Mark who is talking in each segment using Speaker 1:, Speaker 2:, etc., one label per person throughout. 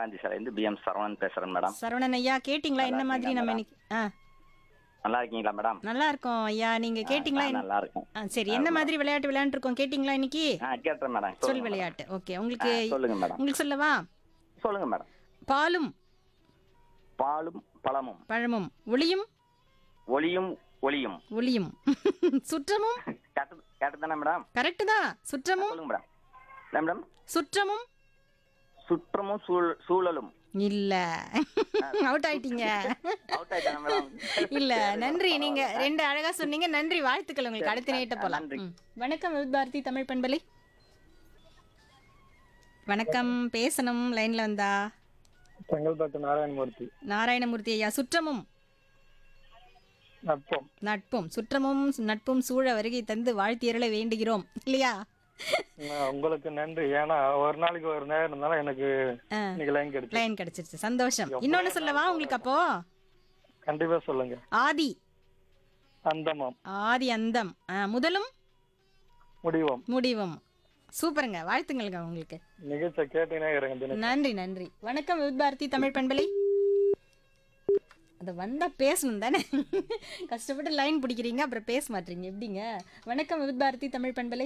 Speaker 1: மாகாந்தி சாலையிலேருந்து PM Saravanan பேசுறேன் madam
Speaker 2: Saravanan ஐயா கேட்டிங்களா என்ன
Speaker 1: நல்லா
Speaker 2: மாதிரி நம்ம
Speaker 1: இருக்கீங்களா
Speaker 2: இன்னைக்கு ஆ
Speaker 1: நல்லா இருக்கீங்களா மேடம்
Speaker 2: நல்லா இருக்கோம் ஐயா நீங்க கேட்டிங்களா
Speaker 1: நான் நல்லா இருக்கேன்
Speaker 2: ஆ சரி என்ன மாதிரி விளையாட்டு விளையாண்டுருக்கோம் கேட்டிங்களா இன்னைக்கு
Speaker 1: ஆ கேட்டேன் மேடம்
Speaker 2: சொல்
Speaker 1: சொல்லுங்க மேடம்.
Speaker 2: விளையாட்டு ஓகே
Speaker 1: ஆ,
Speaker 2: உங்களுக்கு
Speaker 1: சொல்லுங்க மேடம்
Speaker 2: உங்களுக்கு சொல்லவா
Speaker 1: சொல்லுங்க மேடம்
Speaker 2: பாலும்
Speaker 1: பாலும் பழமும்
Speaker 2: பழமும் ஒளியும்
Speaker 1: ஒளியும் ஒளியும்
Speaker 2: ஒளியும் சுற்றமும்
Speaker 1: கேட்டு கேட்டு தானே மேடம்
Speaker 2: கரெக்ட் தான் சுற்றமும்
Speaker 1: சொல்லுங்க மேடம் என்ன மேடம்
Speaker 2: சுற்றமும்
Speaker 1: சுற்றமும் சூழ் சூழலும்
Speaker 2: இல்ல அவுட் ஆயிட்டீங்க
Speaker 1: அவுட் ஆயிட்டாங்க மேடம்
Speaker 2: இல்ல நன்றி நீங்க ரெண்டு அழகா சொன்னீங்க நன்றி வாழ்த்துக்கள் உங்களுக்கு அடுத்த நேட்ட போலாம்
Speaker 1: நன்றி.
Speaker 2: ம். வணக்கம் வித் பாரதி தமிழ் பண்பலை வணக்கம் பேசணும் லைன்ல வந்தா
Speaker 3: செங்கல்பட்டு நாராயணமூர்த்தி
Speaker 2: நாராயணமூர்த்தி ஐயா சுற்றமும்
Speaker 3: நட்பம்
Speaker 2: நட்பும் சுற்றமும் நட்பும் சூழ வருகை தந்து வாழ்த்தியர்களை வேண்டுகிறோம் இல்லையா
Speaker 3: நான் உங்களுக்கு நன்றி ஏன்னா ஒரு நாளைக்கு ஒரு நேரம் இருந்தாலும் எனக்கு
Speaker 2: ஆ,
Speaker 3: இன்னைக்கு லைன் கிடைச்சு
Speaker 2: லைன் கிடைச்சிருச்சு சந்தோஷம் இன்னொன்னு சொல்லவா உங்களுக்கு அப்போ
Speaker 3: கண்டிப்பா சொல்லுங்க
Speaker 2: ஆதி
Speaker 3: அந்தமம்
Speaker 2: ஆதி அந்தம் ஆ, முதலும்
Speaker 3: முடிவோம்
Speaker 2: முடிவும் சூப்பருங்க வாழ்த்துங்கள்ங்க உங்களுக்கு
Speaker 3: நிகழ்ச்சியை கேட்டீங்கன்னா இருங்க தினம்
Speaker 2: நன்றி நன்றி வணக்கம் வித் பாரதி தமிழ் பண்பலை அது வந்தா பேசணும் தானே கஷ்டப்பட்டு லைன் பிடிக்கிறீங்க அப்புறம் பேச மாட்டீங்க எப்படிங்க வணக்கம் வித் பாரதி தமிழ் பண்பலை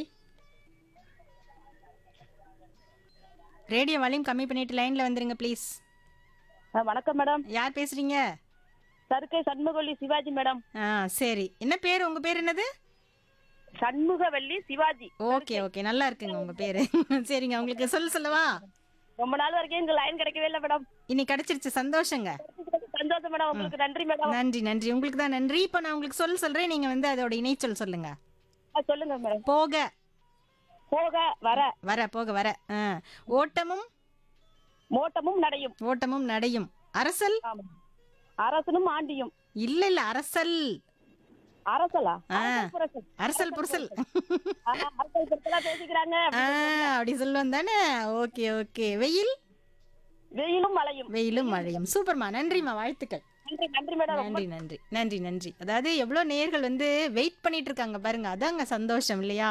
Speaker 2: ரேடியோ வால்யூம் கம்மி பண்ணிட்டு லைன்ல வந்துருங்க ப்ளீஸ்
Speaker 4: ஆ, வணக்கம் மேடம்
Speaker 2: யார் பேசுறீங்க
Speaker 4: சருக்கை சண்முகவல்லி சிவாஜி மேடம்
Speaker 2: ஆ சரி என்ன பேர் உங்க பேர் என்னது
Speaker 4: சண்முகவல்லி சிவாஜி
Speaker 2: ஓகே ஓகே நல்லா இருக்குங்க உங்க பேரு சரிங்க உங்களுக்கு சொல்ல சொல்லவா
Speaker 4: ரொம்ப நாள் வரைக்கும் எங்க லைன் கிடைக்கவே இல்லை மேடம்
Speaker 2: இன்னைக்கு கிடைச்சிருச்சு சந்தோஷங்க
Speaker 4: சந்தோஷம் மேடம் உங்களுக்கு நன்றி மேடம்
Speaker 2: நன்றி நன்றி உங்களுக்கு தான் நன்றி இப்போ நான் உங்களுக்கு சொல் சொல்றேன் நீங்க வந்து அதோட இணைச்சொல் சொல்லுங்க
Speaker 4: ஆ, சொல்லுங்க மேடம்
Speaker 2: போக
Speaker 4: போக வர
Speaker 2: வர போக வர ஆ. ஓட்டமும்
Speaker 4: மோட்டமும் நடையும்
Speaker 2: ஓட்டமும் நடையும் அரசல்
Speaker 4: ஆமா அரசனும் ஆண்டியும்
Speaker 2: இல்ல இல்ல அரசல்
Speaker 4: அரசலா
Speaker 2: ஆ.
Speaker 4: அரசல் புரசல்.
Speaker 2: அரசல் புரசல்
Speaker 4: ஆ, அரசல் புரசலா பேசிக்கிறாங்க
Speaker 2: ஆ, அப்படி சொல்லுவோம் தானே ஓகே ஓகே வெயில்
Speaker 4: வெயிலும் மழையும்
Speaker 2: வெயிலும் மழையும் சூப்பர்மா நன்றிம்மா வாழ்த்துக்கள்
Speaker 4: நன்றி நன்றி மேடம் ரொம்ப
Speaker 2: நன்றி நன்றி நன்றி நன்றி அதாவது எவ்வளோ நேயர்கள் வந்து வெயிட் பண்ணிட்டு இருக்காங்க பாருங்க அதாங்க சந்தோஷம் இல்லையா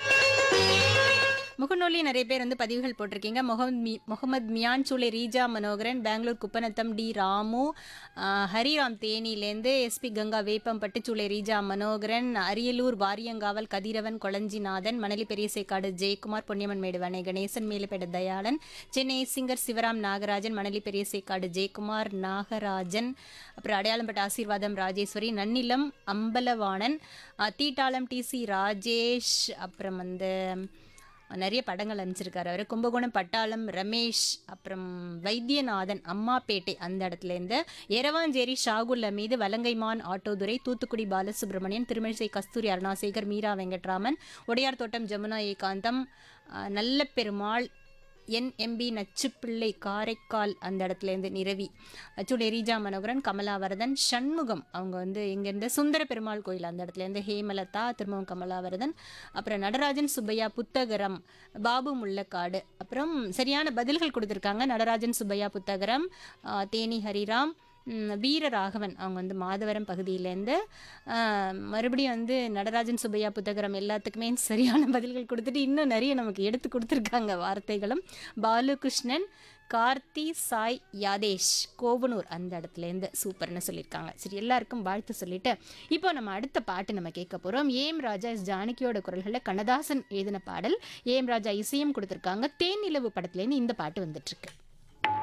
Speaker 2: முகநூலி நிறைய பேர் வந்து பதிவுகள் போட்டிருக்கீங்க முகமது மி முகமது மியான் சூளை ரீஜா மனோகரன் பெங்களூர் குப்பநத்தம் டி ராமு ஆஹ், ஹரிராம் தேனிலேருந்து எஸ்பி கங்கா வேப்பம்பட்டு சூளை ரீஜா மனோகரன் அரியலூர் வாரியங்காவல் கதிரவன் கொளஞ்சிநாதன் மணலி பெரியசேக்காடு ஜெயக்குமார் பொன்னியம்மன் மேடு வனை கணேசன் மேலப்பேட தயாளன் சென்னை சிங்கர் சிவராம் நாகராஜன் மணலி பெரியசேக்காடு ஜெயக்குமார் நாகராஜன் அப்புறம் அடையாளம்பட்ட ஆசீர்வாதம் ராஜேஸ்வரி நன்னிலம் அம்பலவாணன் அஹ், தீட்டாளம் டிசி ராஜேஷ் அப்புறம் வந்து நிறைய படங்கள் அனுப்பிச்சிருக்காரு அவர் கும்பகோணம் பட்டாளம் ரமேஷ் அப்புறம் வைத்தியநாதன் அம்மாப்பேட்டை அந்த இடத்துலேருந்து எரவாஞ்சேரி ஷாகுல் மீது வலங்கைமான் ஆட்டோதுரை தூத்துக்குடி பாலசுப்ரமணியன் திருமிழிசை கஸ்தூரி அருணாசேகர் மீரா வெங்கட்ராமன் உடையார் தோட்டம் ஜமுனா ஏகாந்தம் அஹ், நல்ல பெருமாள் என்எம்பி நச்சுப்பிள்ளை காரைக்கால் அந்த இடத்துலேருந்து நிரவி அச்சுடைய ரீஜா மனோகரன் கமலாவரதன் சண்முகம் அவங்க வந்து இங்கேருந்து சுந்தர பெருமாள் கோயில் அந்த இடத்துலேருந்து ஹேமலதா திரும்பவும் கமலாவரதன் அப்புறம் நடராஜன் சுப்பையா புத்தகரம் பாபு முள்ளக்காடு அப்புறம் சரியான பதில்கள் கொடுத்துருக்காங்க நடராஜன் சுப்பையா புத்தகரம் ஆ, தேனி ஹரிராம் ம், வீரராகவன் அவங்க வந்து மாதவரம் பகுதியிலேருந்து ஆ, மறுபடியும் வந்து நடராஜன் சுப்பையா புத்தகரம் எல்லாத்துக்குமே சரியான பதில்கள் கொடுத்துட்டு இன்னும் நிறைய நமக்கு எடுத்து கொடுத்துருக்காங்க வார்த்தைகளும் பாலுகிருஷ்ணன் கார்த்தி சாய் யாதேஷ் கோவனூர் அந்த இடத்துலேருந்து சூப்பர்னு சொல்லியிருக்காங்க சரி எல்லாருக்கும் வாழ்த்து சொல்லிட்டு இப்போ நம்ம அடுத்த பாட்டு நம்ம கேட்க போகிறோம் ஏம் ராஜா எஸ் ஜானகியோட குரல்களில் கண்ணதாசன் எழுதின பாடல் ஏம் ராஜா இசையும் கொடுத்துருக்காங்க தேனிலவு படத்துலேருந்து இந்த பாட்டு வந்துட்டுருக்கு